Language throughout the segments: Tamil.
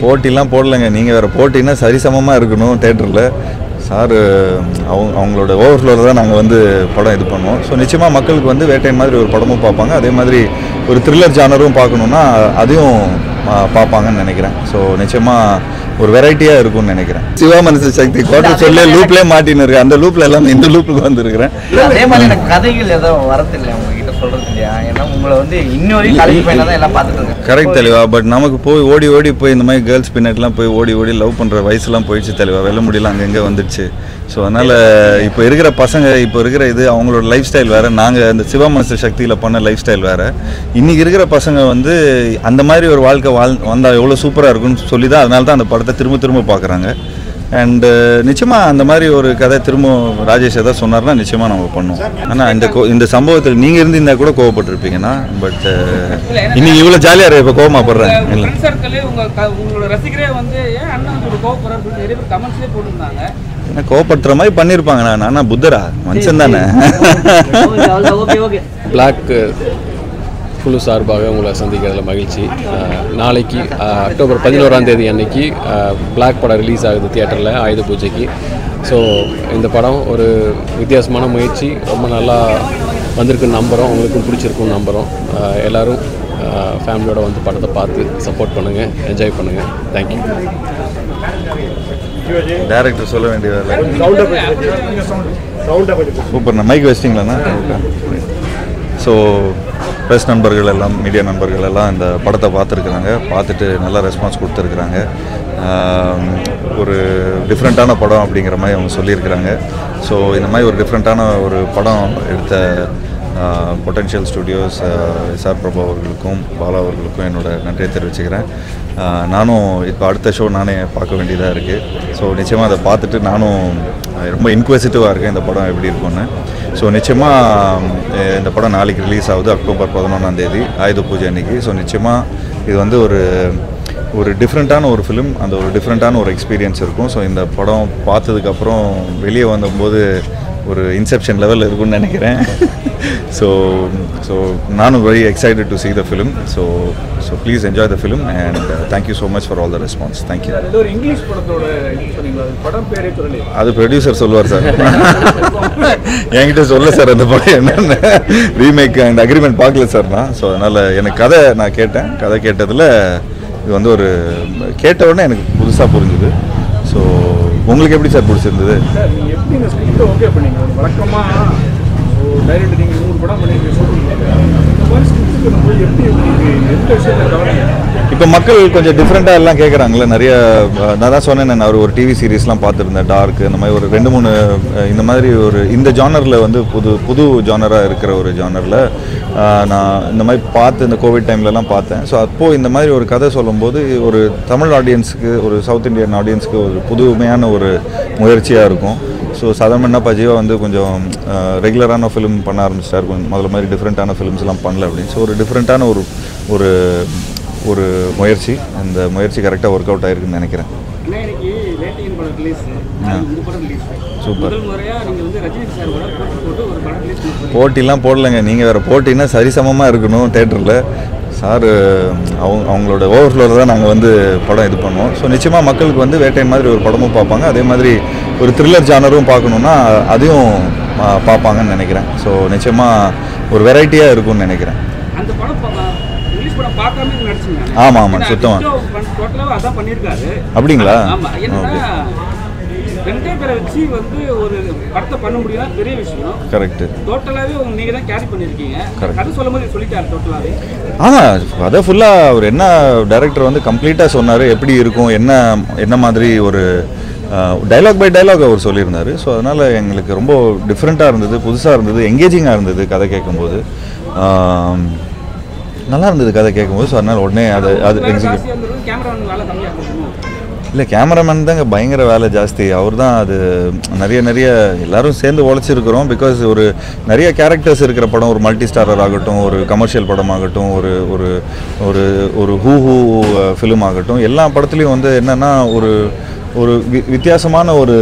போட்டிலாம் போடலைங்க நீங்கள் வேறு போட்டின்னா சரிசமமாக இருக்கணும் தேட்டரில் சார் அவங்க அவங்களோட ஓவர்ஃப்ளோவில் தான் நாங்கள் வந்து படம் இது பண்ணுவோம் ஸோ நிச்சயமாக மக்களுக்கு வந்து வேட்டை மாதிரி ஒரு படமும் பார்ப்பாங்க அதே மாதிரி ஒரு த்ரில்லர் ஜானரும் பார்க்கணுன்னா அதையும் ஆ, பார்ப்பாங்கன்னு நினைக்கிறேன் ஸோ நிச்சயமாக ஒரு வெரைட்டியாக இருக்கும்னு நினைக்கிறேன் சிவா மனசு சக்தி கோட்டை சொல்லி லூப்லேயே மாட்டின்னு இருக்கேன் அந்த லூப்பில் எல்லாம் இந்த லூப்புக்கு வந்திருக்கிறேன் இல்ல, அதே மாதிரி எனக்கு கதைகள் எதுவும் வரதில்லை உங்ககிட்ட சொல்றது இல்லையா ஏன்னா உங்களை வந்து இன்ன வரையும் காலேஜ் பையனா தான் எல்லாம் பார்த்துட்டு இருக்கேன் கரெக்ட் தெளிவா பட் நமக்கு போய் ஓடி ஓடி போய் இந்த மாதிரி கேர்ள்ஸ் பின்னாடிலாம் போய் ஓடி ஓடி லவ் பண்ணுற வயசுலாம் போயிடுச்சு தெளிவா வெள்ள முடியல அங்கங்கே வந்துடுச்சு ஸோ அதனால் இப்போ இருக்கிற பசங்க இப்போ இருக்கிற இது அவங்களோட லைஃப் ஸ்டைல் வேறு நாங்கள் அந்த சிவா மனசு சக்தியில் பண்ண லைஃப் ஸ்டைல் வேறு இன்றைக்கி இருக்கிற பசங்க வந்து அந்த மாதிரி ஒரு வாழ்க்கை வாழ் வந்தால் எவ்வளோ சூப்பராக இருக்கும்னு சொல்லி தான் அதனால தான் அந்த படத்தை திரும்ப திரும்ப பார்க்குறாங்க அண்டு நிச்சயமாக அந்த மாதிரி ஒரு கதை திரும்ப ராஜேஷ் எதாவது சொன்னார்னா நிச்சயமாக நம்ம பண்ணுவோம் ஆனால் இந்த கோ இந்த சம்பவத்தில் நீங்கள் இருந்திருந்தா கூட கோவப்பட்டிருப்பீங்கன்னா பட் இன்னைக்கு இவ்வளோ ஜாலியாக இருக்கு இப்போ கோவமா படுறேன் இல்லை ஃப்ரெண்ட் சர்க்கிளே உங்க க- உங்களோட ரசிகரே வந்து ஏன் அண்ணன் வந்து ஒரு கோவப்படுறான்னு சொல்லிட்டு நிறைய பேர் கமெண்ட்ஸ்லேயே போட்டிருந்தாங்க என்ன கோவப்படுத்துற மாதிரி பண்ணியிருப்பாங்க நான் நானா புத்தரா மனுஷன் தானே ஓகே ஓகே பிளாக் குழு சார்பாக உங்களை சந்திக்கிறதுல மகிழ்ச்சி அஹ், நாளைக்கு அஹ், அக்டோபர் பதினோராம் தேதி அன்னைக்கு பிளாக் படம் ரிலீஸ் ஆகுது தியேட்டரில் ஆயுத பூஜைக்கு ஸோ இந்த படம் ஒரு வித்தியாசமான முயற்சி ரொம்ப நல்லா வந்திருக்குன்னு நம்புகிறோம் உங்களுக்கும் பிடிச்சிருக்குன்னு நம்புகிறோம் அஹ், எல்லாரும் ஃபேமிலியோட வந்து படத்தை பார்த்து சப்போர்ட் பண்ணுங்கள் என்ஜாய் பண்ணுங்கள் தேங்க்யூ டேரக்டர் சொல்ல வேண்டியதில்லை சூப்பர் நான் மைக் வச்சிட்டிங்களாண்ணா ஸோ ப்ரெஸ் நண்பர்கள் எல்லாம் மீடியா நண்பர்கள் எல்லாம் இந்த படத்தை பார்த்துருக்குறாங்க பார்த்துட்டு நல்ல ரெஸ்பான்ஸ் கொடுத்துருக்குறாங்க ஆம், ஒரு டிஃப்ரெண்ட்டான படம் அப்படிங்கிற மாதிரி அவங்க சொல்லியிருக்கிறாங்க ஸோ இந்த மாதிரி ஒரு டிஃப்ரெண்ட்டான ஒரு படம் எடுத்த பொட்டன்ஷியல் ஸ்டுடியோஸ் எஸ்ஆர் பிரபு அவர்களுக்கும் பாலா அவர்களுக்கும் என்னோட நன்றியை தெரிவிச்சுக்கிறேன் ஆஹ் நானும் இப்போ அடுத்த ஷோ நானே பார்க்க வேண்டியதாக இருக்குது ஸோ நிச்சயமாக அதை பார்த்துட்டு நானும் அஹ் ரொம்ப இன்க்வெசிட்டிவாக இருக்கேன் இந்த படம் எப்படி இருக்கும்னு ஸோ நிச்சயமாக இந்த படம் நாளைக்கு ரிலீஸ் ஆகுது அக்டோபர் பதினொன்றாம் தேதி ஆயுத பூஜை அன்னைக்கு ஸோ நிச்சயமாக இது வந்து ஒரு ஒரு டிஃப்ரெண்ட்டான ஒரு ஃபிலிம் அந்த ஒரு டிஃப்ரெண்ட்டான ஒரு எக்ஸ்பீரியன்ஸ் இருக்கும் ஸோ இந்த படம் பார்த்ததுக்கப்புறம் வெளியே வந்தபோது ஒரு இன்செப்ஷன் லெவலில் இருக்கும்னு நினைக்கிறேன் ஸோ ஸோ நானும் very excited to see the film so so please enjoy the film and thank you so much for all the response thank you இது ஒரு இங்கிலீஷ் படத்தோட இது சொன்னீங்களா அது படம் பேரே சொல்லலையே அது ப்ரொடியூசர் சொல்லுவார் சார் என்கிட்ட சொல்ல சார் அந்த படம் என்னென்ன ரீமேக் அந்த அக்ரிமெண்ட் பார்க்கல சார் நான் ஸோ அதனால் எனக்கு கதை நான் கேட்டேன் கதை கேட்டதில் இது வந்து ஒரு கேட்ட உடனே எனக்கு புதுசாக புரிஞ்சுது ஸோ உங்களுக்கு எப்படி சார் பிடிச்சிருந்தது சார் நீங்கள் எப்படி இந்த ஸ்கிரிப்டை ஓகே பண்ணீங்க ஒரு வழக்கமாக டைரக்டர் நீங்கள் நூறு படம் பண்ணிருக்கீங்க சொல்றீங்க இந்த மாதிரி ஸ்கிரிப்ட் பண்ணும்போது எப்படி உங்களுக்கு எந்த விஷயத்தை கவனிங்க இப்போ மக்கள் கொஞ்சம் டிஃப்ரெண்ட்டாக எல்லாம் கேட்குறாங்களே நிறைய அஹ், நான் தான் சொன்னேன் நான் ஒரு டிவி சீரிஸ்லாம் பார்த்துருந்தேன் டார்க் இந்த மாதிரி ஒரு ரெண்டு மூணு அஹ், இந்த மாதிரி ஒரு இந்த ஜானரில் வந்து புது புது ஜானராக இருக்கிற ஒரு ஜானரில் நான் இந்த மாதிரி பார்த்து இந்த கோவிட் டைம்லலாம் பார்த்தேன் ஸோ அப்போது இந்த மாதிரி ஒரு கதை சொல்லும்போது ஒரு தமிழ் ஆடியன்ஸுக்கு ஒரு சவுத் இந்தியன் ஆடியன்ஸுக்கு ஒரு புதுமையான ஒரு முயற்சியாக இருக்கும் ஸோ சாதாரண ஜீவா வந்து கொஞ்சம் ரெகுலரான ஃபிலிம் பண்ண ஆரம்பிச்சிட்டார் கொஞ்சம் முதல்ல மாதிரி டிஃப்ரெண்ட்டான ஃபிலிம்ஸ்லாம் பண்ணல அப்படின்னு ஸோ ஒரு டிஃப்ரெண்ட்டான ஒரு ஒரு ஒரு முயற்சி அந்த முயற்சி கரெக்டாக ஒர்க் அவுட் ஆயிருக்குன்னு நினைக்கிறேன் ஏன்னா இன்னைக்கு லேட்டிங் படம் ரிலீஸ் இந்த படம் ரிலீஸ் Super. முதல் முறையாக நீங்கள் வந்து ரஜினி சார் கூட போட்டி போட்டு ஒரு படம் ரிலீஸ் பண்ணி போட்டிலாம் போடலைங்க நீங்கள் வேறு போட்டின்னா சரிசமமாக இருக்கணும் தேட்டரில் சார் அவங்க அவங்களோட ஓவர்ஃப்ளோவில் தான் நாங்கள் வந்து படம் இது பண்ணுவோம் ஸோ நிச்சயமாக மக்களுக்கு வந்து வேட்டை மாதிரி ஒரு படமும் பார்ப்பாங்க அதே மாதிரி ஒரு த்ரில்லர் ஜானரும் பார்க்கணுன்னா அதையும் ஆ, பார்ப்பாங்கன்னு நினைக்கிறேன் ஸோ நிச்சயமாக ஒரு வெரைட்டியாக இருக்கும்னு நினைக்கிறேன் அந்த படம் இங்கிலீஷ் படம் பார்க்காம இது நடிச்சுங்க ஆமா, ஆமா, சுத்தமா. டோட்டலாக அதான் பண்ணியிருக்காரு அப்படிங்களா ஆமா என்னன்னா ரெண்டே பேரை வச்சு வந்து ஒரு படத்தை பண்ண முடியும்னா பெரிய விஷயம் கரெக்டு டோட்டலாகவே நீங்க தான் கேரி பண்ணியிருக்கீங்க Correct. கதை சொல்லும் போது சொல்லிட்டாரு டோட்டலாகவே ஆமாம் அதை ஃபுல்லாக அவர் என்ன டைரக்டர் வந்து கம்ப்ளீட்டாக சொன்னார் எப்படி இருக்கும் என்ன என்ன மாதிரி ஒரு டைலாக் பை டைலாக் அவர் சொல்லியிருந்தார் ஸோ அதனால் எங்களுக்கு ரொம்ப டிஃப்ரெண்ட்டாக இருந்தது புதுசாக இருந்தது எங்கேஜிங்காக இருந்தது கதை கேட்கும்போது ஆம், நல்லா இருந்தது கதை கேட்கும்போது ஸோ அதனால் உடனே அது அது எக்ஸிக்யூட் ஜாஸ்தியாக இருந்தது கேமராமேன் வேலை கம்மியாக இருக்கணும் இல்லை கேமராமேன் தாங்க பயங்கர வேலை ஜாஸ்தி அவர் தான் அது நிறைய நிறைய எல்லாரும் சேர்ந்து உழைச்சிருக்கிறோம் பிகாஸ் ஒரு நிறைய கேரக்டர்ஸ் இருக்கிற படம் ஒரு மல்டி ஸ்டாரர் ஆகட்டும் ஒரு கமர்ஷியல் படம் ஆகட்டும் ஒரு ஒரு ஒரு ஒரு ஹூ ஹூ ஃபிலிம் ஆகட்டும் எல்லா படத்துலையும் வந்து என்னென்னா ஒரு ஒரு வி- வித்தியாசமான ஒரு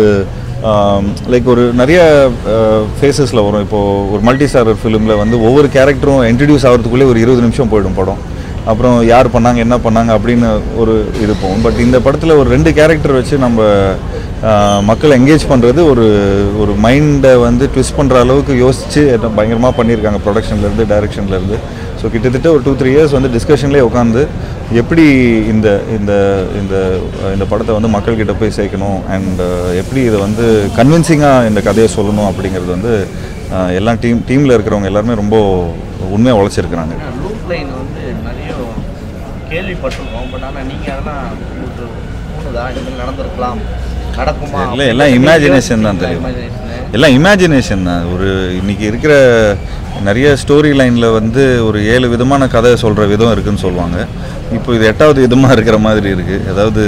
லைக் ஒரு நிறைய ஃபேஸஸில் வரும் இப்போது ஒரு மல்டி ஸ்டாரர் ஃபிலிமில் வந்து ஒவ்வொரு கேரக்டரும் இன்ட்ரடியூஸ் ஆகிறதுக்குள்ளே ஒரு இருபது நிமிஷம் போயிடும் படம் அப்புறம் யார் பண்ணாங்க என்ன பண்ணாங்க அப்படின்னு ஒரு இது போகும் பட் இந்த படத்தில் ஒரு ரெண்டு கேரக்டர் வச்சு நம்ம ஆஹ், மக்களை என்கேஜ் பண்ணுறது ஒரு ஒரு மைண்டை வந்து ட்விஸ்ட் பண்ணுற அளவுக்கு யோசித்து பயங்கரமாக பண்ணியிருக்காங்க ப்ரொடக்ஷன்லேருந்து டைரக்ஷன்லேருந்து ஸோ கிட்டத்தட்ட ஒரு டூ த்ரீ இயர்ஸ் வந்து டிஸ்கஷன்லேயே உட்காந்து எப்படி இந்த இந்த இந்த இந்த படத்தை வந்து மக்கள்கிட்ட போய் சேர்க்கணும் அண்ட் எப்படி இதை வந்து கன்வின்சிங்காக இந்த கதையை சொல்லணும் அப்படிங்கிறது வந்து ஆஹ், எல்லா டீம் டீமில் இருக்கிறவங்க எல்லாருமே ரொம்ப உண்மையாக உழைச்சிருக்கிறாங்க லூப் லைன் வந்து நிறைய கேள்விப்பட்டிருக்கோம் பட் ஆனால் நீங்கள் அதெல்லாம் உங்களுக்கு தோணுதா இந்த மாதிரி நடந்திருக்கலாம் நடக்குமா இல்லை எல்லாம் இமேஜினேஷன் தான் தெரியும் Imagination. எல்லாம் இமேஜினேஷன் தான் ஒரு இன்னைக்கு இருக்கிற நிறைய ஸ்டோரி லைனில் வந்து ஒரு ஏழு விதமான கதை சொல்கிற விதம் இருக்குன்னு சொல்லுவாங்க இப்போ இது எட்டாவது விதமாக இருக்கிற மாதிரி இருக்குது அதாவது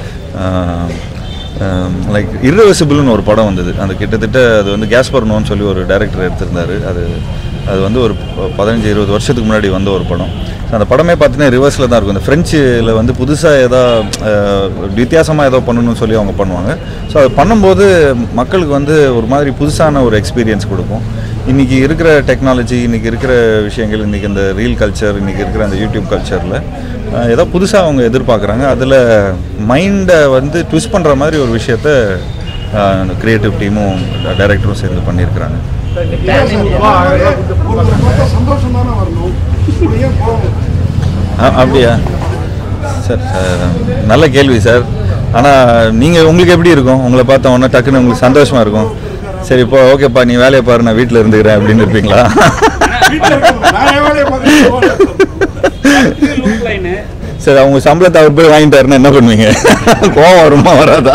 லைக் irreversibleனு ஒரு படம் வந்தது அந்த கிட்டத்தட்ட அது வந்து கேஸ்பர் நோன்னு சொல்லி ஒரு டைரக்டர் எடுத்திருந்தாரு அது அது வந்து ஒரு ப- பதினஞ்சு இருபது வருஷத்துக்கு முன்னாடி வந்த ஒரு படம் So, அந்த படமே பார்த்தீங்கன்னா ரிவர்ஸில் தான் இருக்கும் இந்த ஃப்ரெஞ்சில் வந்து புதுசாக ஏதோ வித்தியாசமாக ஏதோ பண்ணணும்னு சொல்லி அவங்க பண்ணுவாங்க ஸோ அது பண்ணும்போது மக்களுக்கு வந்து ஒரு மாதிரி புதுசான ஒரு எக்ஸ்பீரியன்ஸ் கொடுக்கும் இன்றைக்கி இருக்கிற டெக்னாலஜி இன்றைக்கி இருக்கிற விஷயங்கள் இன்றைக்கி இந்த ரீல் கல்ச்சர் இன்றைக்கி இருக்கிற அந்த யூடியூப் கல்ச்சரில் ஏதோ புதுசாக அவங்க எதிர்பார்க்குறாங்க அதில் மைண்டை வந்து ட்விஸ்ட் பண்ணுற மாதிரி ஒரு விஷயத்த க்ரியேட்டிவ் டீமும் டைரக்டரும் சேர்ந்து பண்ணியிருக்கிறாங்க சந்தோஷம் தானே வரணும் இப்படி ஏன் போகணும் ஆ- அப்படியா சார் அஹ், நல்ல கேள்வி சார் ஆனால் நீங்கள் உங்களுக்கு எப்படி இருக்கும் உங்களை பார்த்த உடனே டக்குன்னு உங்களுக்கு சந்தோஷமாக இருக்கும் சரி இப்போ ஓகேப்பா நீ வேலையை பாரு நான் வீட்டில் இருந்துக்கிறேன் அப்படின்னு இருப்பீங்களா வீட்டில் இருக்கணும் நான் என் வேலையை பார்த்துட்டு போகணும். லூப் லைனு சரி அவங்க சம்பளத்தை அவர் போய் வாங்கிட்டாருன்னா என்ன பண்ணுவீங்க கோவம் வருமா வராதா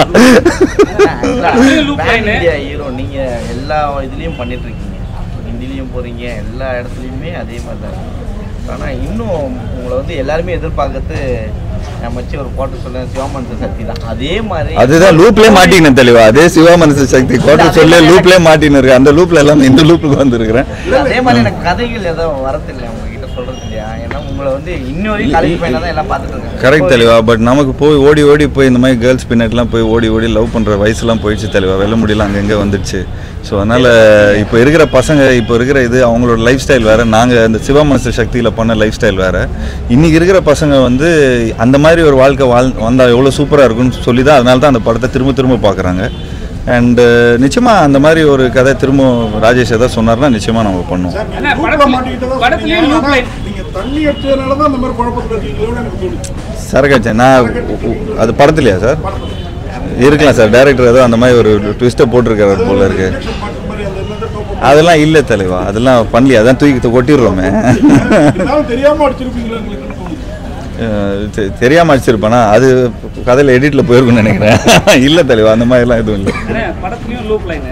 Loop line. ஹீரோ நீங்க எல்லா இதுலயும் பண்ணிட்டு இருக்கீங்க ஹிந்திலையும் போறீங்க எல்லா இடத்துலையுமே அதே மாதிரி தான் இருக்கு. ஆனா இன்னும் உங்களை வந்து எல்லாருமே எதிர்பார்க்கறது நான் மச்சி ஒரு பாட்டு சொல்ல சிவமந்த சக்தி தான் அதே மாதிரி அதுதான் லூப்லேயே மாட்டிக்கினேன் தெளிவா அதே சிவா மனசு சக்தி கோட்டை சொல்லி லூப்லேயே மாட்டின்னு இருக்கு அந்த லூப்ல எல்லாம் இந்த லூப்புக்கு வந்திருக்கிறேன் இல்ல, அதே மாதிரி எனக்கு கதைகள் எதுவும் வரதில்லை உங்ககிட்ட சொல்றது இல்லையா ஏன்னா உங்களை வந்து இன்னும் வரையும் காலேஜ் பையனா தான் எல்லாம் பார்த்துட்டு இருக்காங்க கரெக்ட் தெளிவா பட் நமக்கு போய் ஓடி ஓடி போய் இந்த மாதிரி கேர்ள்ஸ் பின்னாடிலாம் போய் ஓடி ஓடி லவ் பண்ணுற வயசுலாம் போயிடுச்சு தெளிவா வெள்ள முடியல அங்கங்கே வந்துடுச்சு ஸோ அதனால் இப்போ இருக்கிற பசங்க இப்போ இருக்கிற இது அவங்களோட லைஃப் ஸ்டைல் வேறு நாங்கள் அந்த சிவா மனசு சக்தியில் பண்ண லைஃப் ஸ்டைல் வேறு இன்றைக்கி இருக்கிற பசங்க வந்து அந்த மாதிரி ஒரு வாழ்க்கை வாழ் வந்தால் எவ்வளோ சூப்பராக இருக்கும்னு சொல்லி தான் அதனால தான் அந்த படத்தை திரும்ப திரும்ப பார்க்குறாங்க அண்டு நிச்சயமாக அந்த மாதிரி ஒரு கதை திரும்ப ராஜேஷ் எதாவது சொன்னார்னா நிச்சயமாக நம்ம பண்ணுவோம் அண்ணா, லூப்ல படத்துல- மாட்டிக்கிட்டதா படத்துலயும் சொன்னீங்க. loop line. ஆனா, நீங்க தண்ணி அடிச்சதுனால தான் அந்த மாதிரி குழப்பத்தில் இருக்கீங்களோன்னு எனக்கு தோணுச்சு சரகாச்சா நான் உ- உ- அது படத்துலையா சார் இருக்கலாம் சார் டைரக்டர் ஏதோ அந்த மாதிரி ஒரு ட்விஸ்ட்டை போட்டிருக்காரு போல இருக்கு Injection பாட்டு மாதிரி அந்த என்னது டோப்பு அதெல்லாம் இல்லை தலைவா அதெல்லாம் பண்ணலையா அதான் தூக்கி கொட்டிடுறோமே இருந்தாலும் தெரியாம அடிச்சிருப்பீங்களா உங்களுக்கு தோணுச்சு அஹ் தெ- தெரியாம அடிச்சிருப்பானா அது கதையில் எடிட்டில் போயிருக்குன்னு நினைக்கிறேன் இல்லை தலைவா அந்த மாதிரிலாம் எதுவும் இல்லை அண்ணா, படத்துலயும் லூப் லைனு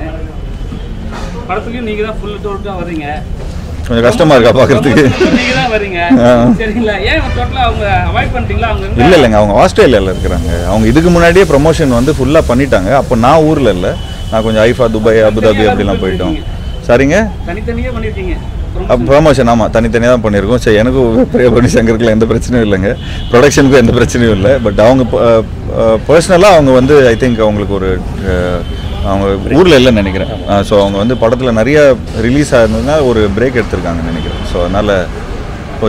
படத்துலயும் நீங்க தான் ஃபுல் டோட்டலா வர்றீங்க கொஞ்சம் கஷ்டமா இருக்கா பார்க்கறதுக்கு நீங்க தான் வர்றீங்க ஆ. சரிங்களா ஏன் டோட்டலா அவங்க அவாய்ட் பண்ணிட்டீங்களா அவங்க இருந்தா- இல்லை இல்லைங்க அவங்க ஆஸ்திரேலியாவில் இருக்கிறாங்க அவங்க இதுக்கு முன்னாடியே ப்ரமோஷன் வந்து ஃபுல்லாக பண்ணிட்டாங்க அப்போ நான் ஊரில் இல்லை நான் கொஞ்சம் ஐஃபா துபாய் அபுதாபி அப்படிலாம் போயிட்டோம் சரிங்க தனித்தனியா பண்ணிருக்கீங்க ப்ரொமோஷன் ஆமாம் தனித்தனியாக தான் பண்ணியிருக்கோம் சரி எனக்கும் பிரியபரணி சங்கருக்குலாம் எந்த பிரச்சனையும் இல்லைங்க ப்ரொடக்ஷனுக்கும் எந்த பிரச்சனையும் இல்லை பட் அவங்க பர்சனலாக அவங்க வந்து ஐ திங்க் அவங்களுக்கு ஒரு அஹ், அவங்க ஊரில் இல்லைன்னு நினைக்கிறேன் ஸோ அவங்க வந்து படத்தில் நிறைய ரிலீஸ் ஆயிருந்ததுனால ஒரு பிரேக் எடுத்திருக்காங்கன்னு நினைக்கிறேன் ஸோ அதனால் இப்போ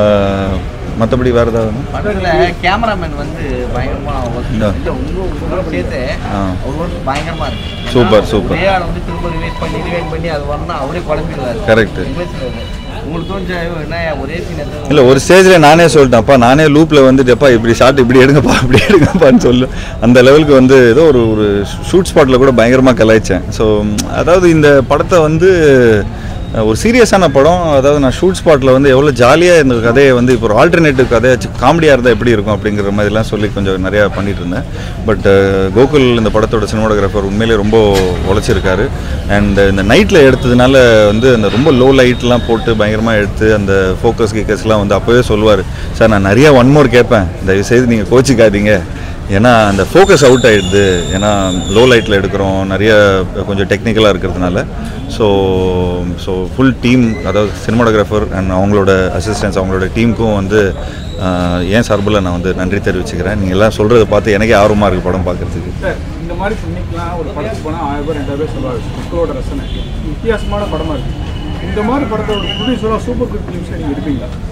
மற்றபடி வேறு ஏதாவது படத்துல கேமராமேன் வந்து பயங்கரமா work- இந்த. இல்ல உங்க உங்களோட சேர்த்து ஆ. அவர் work பயங்கரமா இருக்கு Super, ஏன்னா, super. ஒரே ஆளை வந்து திரும்ப ரிவைட் பண்ணி ரிவைட் பண்ணி அது வரணும் அவரே குழம்பிடுவாரு Correct. இங்கிலீஷ்ல இது. உங்களுக்கு தோணுச்சா ஐயோ, என்ன ஒரே சீன் எதாவது இல்லை ஒரு ஸ்டேஜில் நானே சொல்லிட்டேன்ப்பா நானே லூப்பில் வந்துட்டு எப்பா இப்படி ஷாட் இப்படி எடுங்கப்பா இப்படி எடுங்கப்பான்னு சொல்லு அந்த லெவலுக்கு வந்து ஏதோ ஒரு ஒரு ஷூட் ஸ்பாட்டில் கூட பயங்கரமாக கலாய்ச்சேன் ஸோ அதாவது இந்த படத்தை வந்து அஹ், ஒரு சீரியஸான படம் அதாவது நான் ஷூட் ஸ்பாட்டில் வந்து எவ்வளோ ஜாலியாக இந்த கதையை வந்து இப்போ ஒரு ஆல்டர்னேட்டிவ் கதையாச்சு காமெடியாக இருந்தால் எப்படி இருக்கும் அப்படிங்கிற மாதிரிலாம் சொல்லி கொஞ்சம் நிறையா பண்ணிட்டு இருந்தேன் பட் கோகுல் இந்த படத்தோட சினிமாடோகிராஃபர் உண்மையிலேயே ரொம்ப உழைச்சிருக்காரு அண்ட் இந்த நைட்டில் எடுத்ததுனால வந்து அந்த ரொம்ப லோ லைட்லாம் போட்டு பயங்கரமாக எடுத்து அந்த ஃபோக்கஸ் கீக்கஸ்லாம் வந்து அப்போவே சொல்லுவார் சார் நான் நிறையா ஒன் மோர் கேட்பேன் தயவுசெய்து நீங்கள் கோச்சிக்காதீங்க ஏன்னா அந்த ஃபோக்கஸ் அவுட் ஆகிடுது ஏன்னா லோ லைட்டில் எடுக்கிறோம் நிறைய கொஞ்சம் டெக்னிக்கலாக இருக்கிறதுனால ஸோ ஸோ ஃபுல் டீம் அதாவது சினிமாடோகிராஃபர் அண்ட் அவங்களோட அசிஸ்டன்ஸ் அவங்களோட டீமுக்கும் வந்து ஆஹ், என் சார்பில் நான் வந்து நன்றி தெரிவிச்சுக்கிறேன் நீங்கள் எல்லாம் சொல்கிறத பார்த்து எனக்கே ஆர்வமாக இருக்குது படம் பார்க்குறதுக்கு சார் இந்த மாதிரி பண்ணிக்கலாம் ஒரு படத்துக்கு போனால் ஆயிரம் பேர் ரெண்டாயிரம் பேர் சொல்லுவாங்க மக்களோட ரசனை வித்தியாசமான படமாக இருக்குது இந்த மாதிரி படத்தோட ப்ரொடியூசராக சூப்பர் குட் ஃபிலிம்ஸை நீங்கள் எடுப்பீங்களா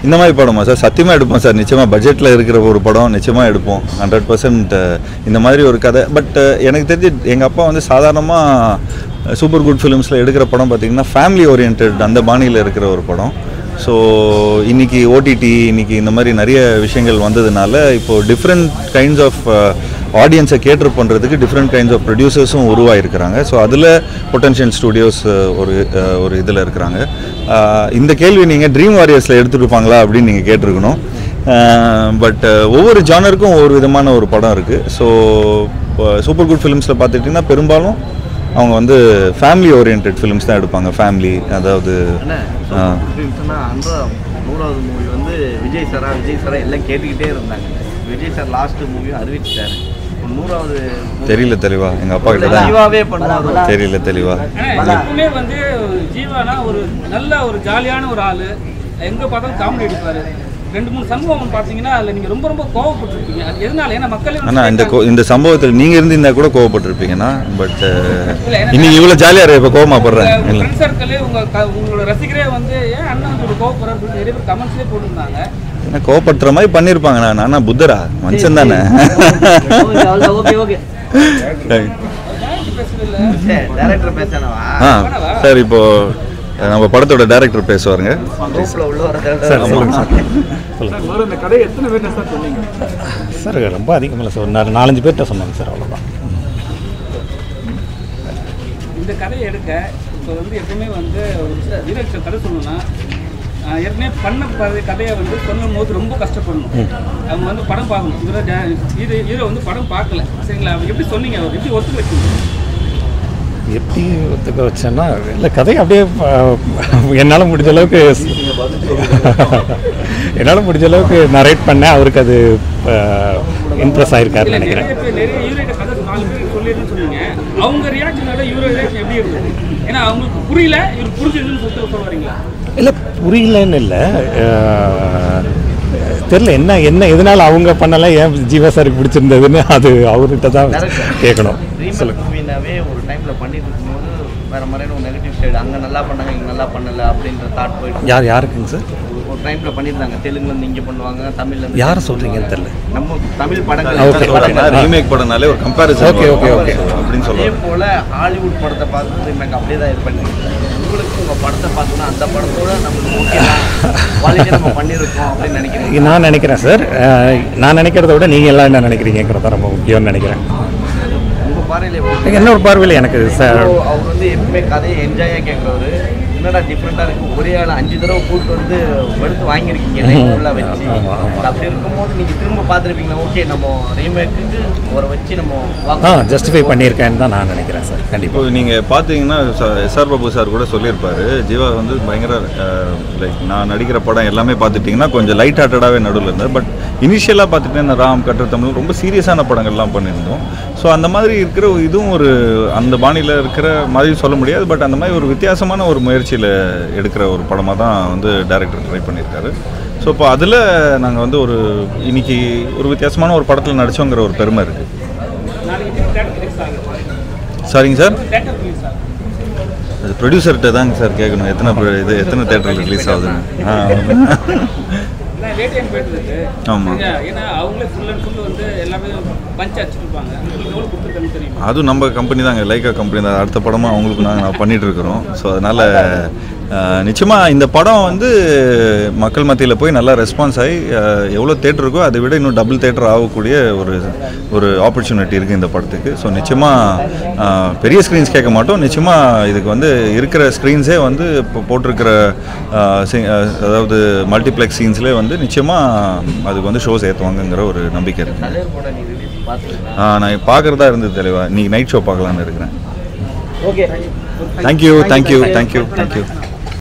இந்த மாதிரி படமா சார் சத்தியமாக எடுப்போம் சார் நிச்சயமாக பட்ஜெட்டில் இருக்கிற ஒரு படம் நிச்சயமாக எடுப்போம் ஹண்ட்ரட் பர்சன்ட் இந்த மாதிரி ஒரு கதை பட் எனக்கு தெரிஞ்சு எங்கள் அப்பா வந்து சாதாரணமாக சூப்பர் குட் ஃபிலிம்ஸில் எடுக்கிற படம் பார்த்திங்கன்னா ஃபேமிலி ஓரியன்ட் அந்த பாணியில் இருக்கிற ஒரு படம் ஸோ இன்னைக்கு ஓடிடி இன்னைக்கு இந்த மாதிரி நிறைய விஷயங்கள் வந்ததுனால இப்போது டிஃப்ரெண்ட் கைண்ட்ஸ் ஆஃப் ஆடியன்ஸை கேட்டர் பண்ணுறதுக்கு டிஃப்ரெண்ட் கைண்ட்ஸ் ஆஃப் ப்ரொடியூசர்ஸும் உருவாயிருக்கிறாங்க ஸோ அதில் பொட்டன்ஷியல் ஸ்டுடியோஸ் ஒரு அஹ், ஒரு இதில் இருக்கிறாங்க அஹ், இந்த கேள்வி நீங்கள் ட்ரீம் வாரியர்ஸில் எடுத்துருப்பாங்களா அப்படின்னு நீங்கள் கேட்டிருக்கணும் பட் ஒவ்வொரு ஜானருக்கும் ஒவ்வொரு விதமான ஒரு படம் இருக்குது ஸோ சூப்பர் குட் ஃபிலிம்ஸில் பார்த்துட்டிங்கன்னா பெரும்பாலும் அவங்க வந்து ஃபேமிலி ஓரியன்ட் ஃபிலிம்ஸ் தான் எடுப்பாங்க ஃபேமிலி அதாவது அண்ணா ஆ. சொன்னா அன்றா நூறாவது மூவி வந்து விஜய் சாரா விஜய் சாரா எல்லாம் கேட்டுக்கிட்டே இருந்தாங்க விஜய் சார் லாஸ்ட் மூவி அறிவிச்சிட்டாரு இப்போ நூறாவது movie தெரியல தெளிவா எங்கள் அப்பா கிட்ட தான் ஜீவாவே பண்ணுவாரு தெரியல தெளிவா ஆனா எப்பவுமே வந்து ஜீவானா ஒரு நல்ல ஒரு ஜாலியான ஒரு ஆளு எங்க பார்த்தாலும் காமெடி அடிப்பாரு ரெண்டு மூணு சம்பவம் பார்த்தீங்கன்னா அதில் நீங்க ரொம்ப ரொம்ப கோவப்பட்டிருப்பீங்க அது எதனால ஏன்னா மக்களே வந்து அண்ணா இந்த கோ இந்த சம்பவத்தில் நீங்கள் இருந்திருந்தா கூட கோவப்பட்டிருப்பீங்கண்ணா பட் இல்ல, எனக்கு- இன்னைக்கு இவ்வளோ ஜாலியாக இப்போ கோவமா படுறேன் உங்க இல்லை ஃப்ரெண்ட் சர்க்கிளே உங்க க- உங்களோட ரசிகரே வந்து ஏன் அண்ணன் வந்து ஒரு கோவப்படுறாரு சொல்லிட்டு நிறைய பேர் கமெண்ட்ஸ்லேயே போட்டிருந்தாங்க என்ன கோவப்படுத்துற மாதிரி பண்ணியிருப்பாங்கண்ணா நானா புத்தரா மனுஷன் தானே ஓகே ஓகே பேசவே டேரக்டர் பேசணவா ஆ சார் இப்போ நம்ம படத்தோட டைரக்டர் பேசுவாருங்க குரூப்ல உள்ள வர சார் முதல்ல இந்த கடையை எத்தனை பேர்ட்ட சார் சொன்னீங்க சார் ரொம்ப அதிகம் இல்லை சார் ஒரு நாலு- நாலஞ்சு பேர்கிட்ட சொன்னாங்க சார் அவ்வளோதான் இந்த கதையை எடுக்க இப்போ வந்து எப்பவுமே வந்து ஒரு வீரர்கள் கதை சொல்லணும்னா ஆஹ், ஏற்கனவே பண்ண கதை கதையை வந்து சொல்லும் போது ரொம்ப கஷ்டப்படணும் அவங்க வந்து படம் பார்க்கணும் இவர ஹீரோ ஹீரோ வந்து படம் பார்க்கல சரிங்களா அவங்க எப்படி சொன்னீங்க அவர் எப்படி ஒத்துக்க வச்சீங்க எப்படி ஒத்துக்க வச்சேன்னா இல்லை கதையை அப்படியே என்னால் முடிஞ்ச அளவுக்கு என்னால் முடிஞ்ச அளவுக்கு நரேட் பண்ணேன் அவருக்கு அது இம்ப்ரெஸ் ஆயிருக்காருன்னு இல்லை நினைக்கிறேன் நிறைய பேர் நிறைய ஹீரோட கதை நாலு பேர் சொல்லிடுன்னு சொன்னீங்க அவங்க ரியாக்ஷனோட ஹீரோ ரியாக்ஷன் எப்படி இருந்தது ஏன்னா அவங்களுக்கு புரியல இவர் புரிஞ்சதுன்னு சொல்லிட்டு சொல்ல வரீங்களா இல்லை புரியலன்னு இல்லை தெரில என்ன என்ன எதனால அவங்க பண்ணல ஏன் ஜீவா சாருக்கு பிடிச்சிருந்ததுன்னு அது அவர்கிட்ட தான் கேட்கணும் ரீமேக் மூவினாவே ஒரு டைம்ல பண்ணிட்டு இருக்கும்போது வேற மாதிரியான ஒரு நெகட்டிவ் சைடு அங்க நல்லா பண்ணாங்க இங்க நல்லா பண்ணல அப்படின்ற தாட் போயிட்டு யார் யாருக்குங்க சார் ஒரு டைம்ல பண்ணியிருந்தாங்க தெலுங்குல இருந்து இங்க பண்ணுவாங்க தமிழ்ல இருந்து யாரை இங்க சொல்றீங்கன்னு பண்ணுவாங்க. தெரியல. நம்ம தமிழ் படங்கள் Okay, okay. ரீமேக் படம்னாலே ஒரு கம்பேரிசன் Okay, okay, okay. அப்படின்னு அதே சொல்லுவாங்க போல ஹாலிவுட் படத்தை பார்த்து ரீமேக் அப்படியே தான் இது பண்ணிருக்கீங்க உங்களுக்கு உங்க படத்தை பார்த்தோன்னா அந்த படத்தோட நம்மளுக்கு ஓகே குவாலிட்டி நம்ம பண்ணியிருக்கோம் அப்படின்னு நினைக்கிறீங்க நான் நினைக்கிறேன் சார் அஹ், நான் நினைக்கிறத விட நீங்கள் எல்லாம் என்ன நினைக்கிறீங்கிறத ரொம்ப முக்கியம்னு நினைக்கிறேன் உங்க பார்வையில் எப்படி என்ன ஒரு பார்வையில் எனக்கு சார் So, அவர் வந்து எப்பவுமே கதையை என்ஜாயாக கேட்குறவர் என்னடா டிஃப்ரெண்டாக இருக்கு ஒரே ஆள் அஞ்சு தடவை கூட்டு வந்து எடுத்து வாங்கியிருக்கீங்க நைட் ஃபுல்லாக வச்சு ஆமா, ஆமா. அப்படி இருக்கும்போது நீங்கள் திரும்ப பார்த்துருப்பீங்களா ஓகே நம்ம ரீமேக்குக்கு அவரை வச்சு நம்ம ஆ வாங்க ஜஸ்டிஃபை பண்ணியிருக்கேன்னு தான் நான் நினைக்கிறேன் சார் இப்போ கண்டிப்பாக நீங்கள் பார்த்தீங்கன்னா எஸ்ஆர் பாபு சார் கூட சொல்லியிருப்பாரு ஜீவா வந்து பயங்கர லைக் நான் நடிக்கிற படம் எல்லாமே பார்த்துட்டிங்கன்னா கொஞ்சம் லைட் ஹார்ட்டடாகவே நடுவில் இருந்தது பட் இனிஷியலாக பார்த்துட்டீங்கன்னா ராம் கட்டுற தமிழ் ரொம்ப சீரியஸான படங்கள்லாம் பண்ணியிருந்தோம் ஸோ அந்த மாதிரி இருக்கிற இதுவும் ஒரு அந்த பாணியில் இருக்கிற மாதிரி சொல்ல முடியாது பட் அந்த மாதிரி ஒரு வித்தியாசமான ஒரு முயற்சியில் எடுக்கிற ஒரு படமாக தான் வந்து டைரக்டர் ட்ரை பண்ணியிருக்காரு ஸோ இப்போ அதில் நாங்கள் வந்து ஒரு இன்னைக்கு ஒரு வித்தியாசமான ஒரு படத்தில் நடிச்சோங்கிற ஒரு பெருமை இருக்குது நாளைக்கு தேட்டர் ரிலீஸ் ஆகுது சரிங்க சார் தேட்டர் ரிலீஸ் ஆகுது அது ப்ரொடியூசர்கிட்ட தாங்க சார் கேட்கணும் எத்தனை pro- இது எத்தனை தேட்டரில் ரிலீஸ் ஆகுதுன்னு ஆ ஏன்னா ரேட் டைம் போயிட்டு இருக்கு ஆமா. சரியா? ஏன்னா அவங்களே ஃபுல் அண்ட் ஃபுல் வந்து எல்லாமே பஞ்ச் அடிச்சிருப்பாங்க உங்களுக்கு எவ்வளோ கொடுத்துருக்கான்னு தெரியுமா அதுவும் நம்ம கம்பெனி தாங்க லைக்கா கம்பெனி தான் அடுத்த படமாக அவங்களுக்கு நாங்கள் பண்ணிட்டு இருக்கிறோம் ஸோ அதனால் நிச்சயமாக இந்த படம் வந்து மக்கள் மத்தியில் போய் நல்லா ரெஸ்பான்ஸ் ஆகி அஹ், எவ்வளோ தேட்டர் இருக்கோ அதை விட இன்னும் டபுள் தேட்டர் ஆகக்கூடிய ஒரு ஒரு ஆப்பர்ச்சுனிட்டி இருக்குது இந்த படத்துக்கு ஸோ நிச்சயமாக பெரிய ஸ்க்ரீன்ஸ் கேட்க மாட்டோம் நிச்சயமாக இதுக்கு வந்து இருக்கிற ஸ்க்ரீன்ஸே வந்து இப்போ போட்டிருக்கிற அஹ், சி- அஹ், அதாவது மல்டிப்ளெக்ஸ் சீன்ஸ்லேயே வந்து நிச்சயமாக அதுக்கு வந்து ஷோஸ் ஏற்றுவாங்கங்கிற ஒரு நம்பிக்கை இருக்குது தலைவர் படம் நீ ரிலீஸ் பார்த்துருக்கேன் ஆ, நான் பார்க்குறதா இருந்தது தெளிவா இன்னைக்கு நைட் ஷோ பார்க்கலான்னு இருக்கிறேன் okay thank you thank you thank you thank you